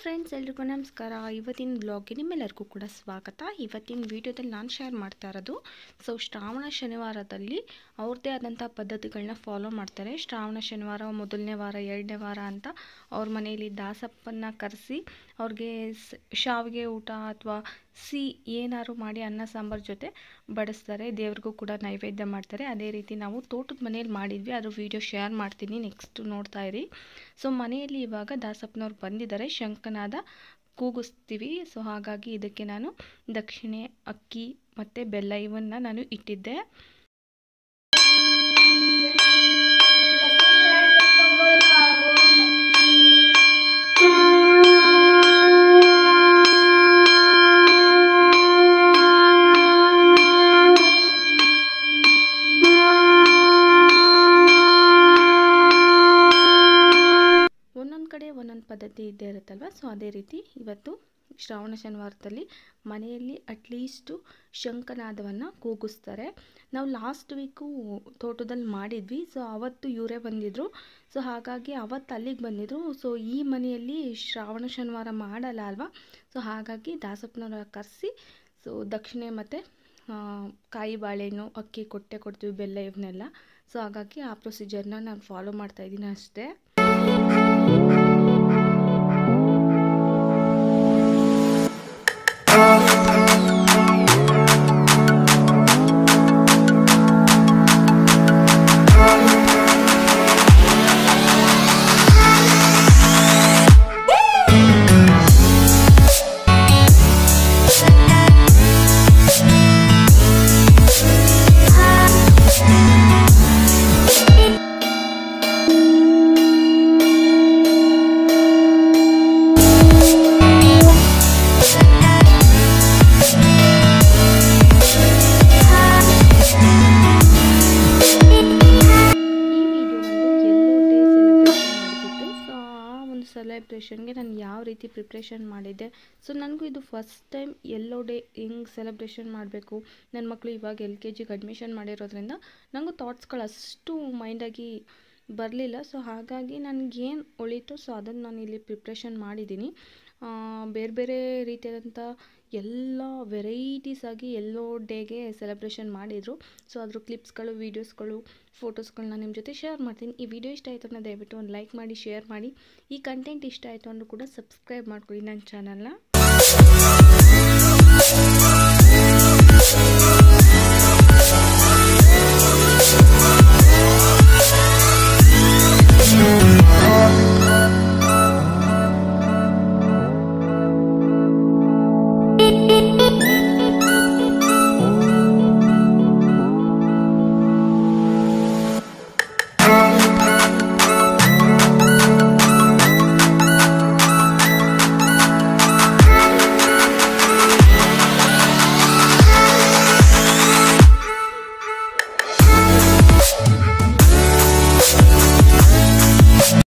friends ಎಲ್ರಿಗೂ ನಮಸ್ಕಾರ ಇವತ್ತಿನ ಬ್ಲಾಗ್ಗೆ ನಿಮ್ಮೆಲ್ಲರಿಗೂ ಕೂಡ ಸ್ವಾಗತ ಇವತ್ತಿನ ವಿಡಿಯೋದಲ್ಲಿ ನಾನು ಶೇರ್ ಮಾಡ್ತಾ ಇರೋದು ಸೊ ಶ್ರಾವಣ ಶನಿವಾರದಲ್ಲಿ ಅವ್ರದ್ದೇ ಆದಂಥ ಪದ್ಧತಿಗಳನ್ನ ಫಾಲೋ ಮಾಡ್ತಾರೆ ಶ್ರಾವಣ ಶನಿವಾರ ಮೊದಲನೇ ವಾರ ಎರಡನೇ ವಾರ ಅಂತ ಅವ್ರ ಮನೆಯಲ್ಲಿ ದಾಸಪ್ಪನ್ನ ಕರೆಸಿ ಅವ್ರಿಗೆ ಸ್- ಶಾವಿಗೆ ಊಟ ಅಥವಾ ಸಿಹಿ ಏನಾದ್ರು ಮಾಡಿ ಅನ್ನ ಸಾಂಬಾರು ಜೊತೆ ಬಡಿಸ್ತಾರೆ ದೇವ್ರಿಗೂ ಕೂಡ ನೈವೇದ್ಯ ಮಾಡ್ತಾರೆ ಅದೇ ರೀತಿ ನಾವು ತೋಟದ ಮನೇಲಿ ಮಾಡಿದ್ವಿ ಅದ್ರ ವಿಡಿಯೋ ಶೇರ್ ಮಾಡ್ತೀನಿ ನೆಕ್ಸ್ಟ್ ನೋಡ್ತಾ ಇರಿ ಸೊ ಮನೆಯಲ್ಲಿ ಇವಾಗ ದಾಸಪ್ಪನವ್ರು ಬಂದಿದ್ದಾರೆ ಶಂಕನಾದ ಕೂಗಿಸ್ತೀವಿ ಸೊ ಹಾಗಾಗಿ ಇದಕ್ಕೆ ನಾನು ದಕ್ಷಿಣೆ ಅಕ್ಕಿ ಮತ್ತು ಬೆಲ್ಲ ಇವನ್ನ ನಾನು ಇಟ್ಟಿದ್ದೆ ಒಂದೊಂದು ಕಡೆ ಒಂದೊಂದು ಪದ್ಧತಿ ಇದ್ದೇ ಇರುತ್ತಲ್ವ ಸೊ ಅದೇ ರೀತಿ ಇವತ್ತು ಶ್ರಾವಣ ಶನಿವಾರದಲ್ಲಿ ಮನೆಯಲ್ಲಿ ಅಟ್ಲೀಸ್ಟು ಶಂಖನಾದವನ್ನು ಕೂಗಿಸ್ತಾರೆ ನಾವು ಲಾಸ್ಟ್ ವೀಕು ತೋಟದಲ್ಲಿ ಮಾಡಿದ್ವಿ ಸೊ ಅವತ್ತು ಇವರೇ ಬಂದಿದ್ದರು ಸೊ ಹಾಗಾಗಿ ಅವತ್ತು ಅಲ್ಲಿಗೆ ಬಂದಿದ್ದರು ಸೊ ಈ ಮನೆಯಲ್ಲಿ ಶ್ರಾವಣ ಶನಿವಾರ ಮಾಡಲ್ಲ ಅಲ್ವಾ ಸೊ ಹಾಗಾಗಿ ದಾಸಪ್ಪನವ್ರ ಕರೆಸಿ ಸೊ ದಕ್ಷಿಣೆ ಮತ್ತು ಕಾಯಿ ಬಾಳೆಹಣ್ಣು ಅಕ್ಕಿ ಕೊಟ್ಟೆ ಕೊಡ್ತೀವಿ ಬೆಲ್ಲ ಇವನ್ನೆಲ್ಲ ಸೊ ಹಾಗಾಗಿ ಆ ಪ್ರೊಸೀಜರ್ನ ನಾನು ಫಾಲೋ ಮಾಡ್ತಾ ಇದ್ದೀನಿ ಅಷ್ಟೇ ಈ ವಿಡಿಯೋ ಒಂದು ಎಲ್ಲೋ ಡೇ ಸೆಲೆಬ್ರೇಷನ್ ಮಾಡಿಬಿಟ್ಟು ಸೊ ಆ ಒಂದು ಸೆಲೆಬ್ರೇಷನ್ಗೆ ನಾನು ಯಾವ ರೀತಿ ಪ್ರಿಪ್ರೇಷನ್ ಮಾಡಿದ್ದೆ ಸೊ ನನಗೂ ಇದು ಫಸ್ಟ್ ಟೈಮ್ ಎಲ್ಲೋ ಡೇ ಹೆಂಗೆ ಸೆಲೆಬ್ರೇಷನ್ ಮಾಡಬೇಕು ನನ್ನ ಮಕ್ಕಳು ಇವಾಗ ಎಲ್ ಕೆ ಜಿಗೆ ಅಡ್ಮಿಷನ್ ಮಾಡಿರೋದ್ರಿಂದ ನನಗೂ ಥಾಟ್ಸ್ಗಳು ಅಷ್ಟು ಮೈಂಡಾಗಿ ಬರಲಿಲ್ಲ ಸೊ ಹಾಗಾಗಿ ನನಗೇನು ಉಳೀತು ಸೊ ಅದನ್ನು ನಾನು ಇಲ್ಲಿ ಪ್ರಿಪ್ರೇಷನ್ ಮಾಡಿದ್ದೀನಿ ಆ, ಬೇರೆ ಬೇರೆ ರೀತಿಯಾದಂಥ ಎಲ್ಲ ವೆರೈಟೀಸ್ ಆಗಿ ಎಲ್ಲೋ ಡೇಗೆ ಸೆಲೆಬ್ರೇಷನ್ ಮಾಡಿದರು ಸೊ ಅದ್ರ ಕ್ಲಿಪ್ಸ್ಗಳು ವೀಡಿಯೋಸ್ಗಳು ಫೋಟೋಸ್ಗಳನ್ನ ನಿಮ್ಮ ಜೊತೆ ಶೇರ್ ಮಾಡ್ತೀನಿ ಈ ವಿಡಿಯೋ ಇಷ್ಟ ಆಯಿತು ಅನ್ನೋ ದಯವಿಟ್ಟು ಒಂದು ಲೈಕ್ ಮಾಡಿ ಶೇರ್ ಮಾಡಿ ಈ ಕಂಟೆಂಟ್ ಇಷ್ಟ ಆಯಿತು ಅಂದರೂ ಕೂಡ ಸಬ್ಸ್ಕ್ರೈಬ್ ಮಾಡ್ಕೊಳ್ಳಿ ನನ್ನ ಚಾನಲ್ನ